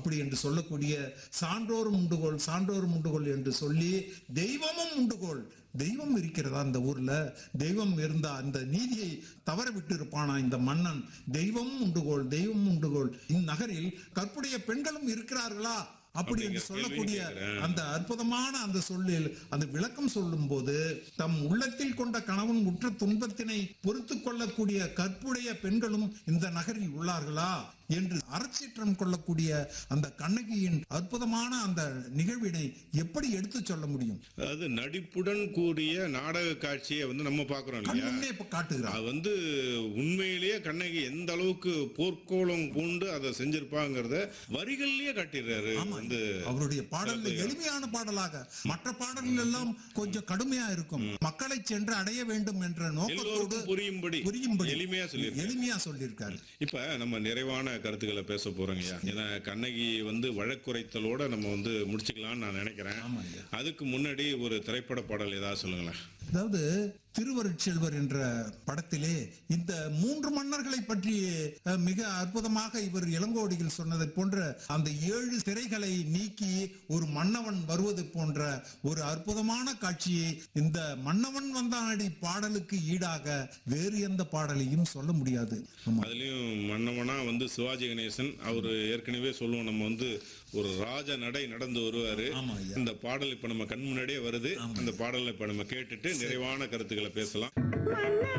அப்படி என்று சொல்லக்கூடிய சான்றோரும் உண்டுகோல் சான்றோரும் உண்டுகோல் என்று சொல்லி தெய்வமும் உண்டுகோல் தெய்வம் இருக்கிறதா இந்த ஊர்ல தெய்வம் இருந்தா அந்த நீதியை தவற விட்டு இருப்பானா இந்த மன்னன் தெய்வமும் உண்டுகோல் தெய்வம் உண்டுகோல் இந்நகரில் கற்புடைய பெண்களும் இருக்கிறார்களா அப்படி என்று அப்படிங்கிற சொல்லக்கூடிய கேள்வியும் கேட்கிறேன். அந்த அற்புதமான அந்த சொல்லில் அந்த விளக்கம் சொல்லும் போது தம் உள்ளத்தில் கொண்ட கணவன் உற்ற துன்பத்தினை பொறுத்து கொள்ளக்கூடிய கற்புடைய பெண்களும் இந்த நகரில் உள்ளார்களா என்று அறச்சீற்றம் கொள்ளக்கூடிய அந்த கண்ணகியின் அற்புதமான அந்த நிகழ்வினை எப்படி எடுத்து சொல்ல முடியும் அதாவது நடிப்புடன் கூடிய நாடக காட்சியை வந்து நம்ம பாக்குறோம் கண் இல்லையா முன்னே இப்ப காட்டுகிறார் அது வந்து உண்மையிலேயே கண்ணகி எந்த அளவுக்கு போர்க்கோளம் பூண்டு அதை செஞ்சிருப்பாங்கிறத வரிகள்லயே காட்டிடுறாரு வந்து அவருடைய பாடல்கள் எளிமையான பாடலாக மற்ற பாடல்கள் எல்லாம் கொஞ்சம் கடுமையா இருக்கும் மக்களை சென்று அடைய வேண்டும் என்ற நோக்கத்தோடு எல்லோருக்கும் புரியும்படி புரியும்படி எளிமையா சொல்லியிருக்காரு எளிமையா சொல்லியிருக்காரு இப்ப நம்ம நிறைவான கருத்துக்களை பேச போறோங்க ஐயா ஏன்னா கண்ணகி வந்து வழக்குரைத்தலோட நம்ம வந்து முடிச்சுக்கலாம்னு நான் நினைக்கிறேன் ஆமா ஐயா. அதுக்கு முன்னாடி ஒரு திரைப்பட பாடல் ஏதாவது சொல்லுங்களேன் அதாவது திருவருட்செல்வர் என்ற படத்திலே இந்த மூன்று மன்னர்களை பற்றி அஹ், மிக அற்புதமாக இவர் இளங்கோடிகள் சொன்னதை போன்ற அந்த ஏழு திரைகளை நீக்கி ஒரு மன்னவன் வருவது போன்ற ஒரு அற்புதமான காட்சியை இந்த மன்னவன் வந்தானடி பாடலுக்கு ஈடாக வேறு எந்த பாடலையும் சொல்ல முடியாது ஆமா. அதுலயும் மன்னவனா வந்து சிவாஜி கணேசன் அவர் ஏற்கனவே சொல்லுவோம் நம்ம வந்து ஒரு ராஜ நடை நடந்து வருவாரு ஆமா ஐயா. இந்த பாடல் இப்ப நம்ம கண் முன்னாடியே வருது அந்த பாடலை இப்ப நம்ம கேட்டுட்டு நிறைவான கருத்துக்களை பேசலாம் மன்னா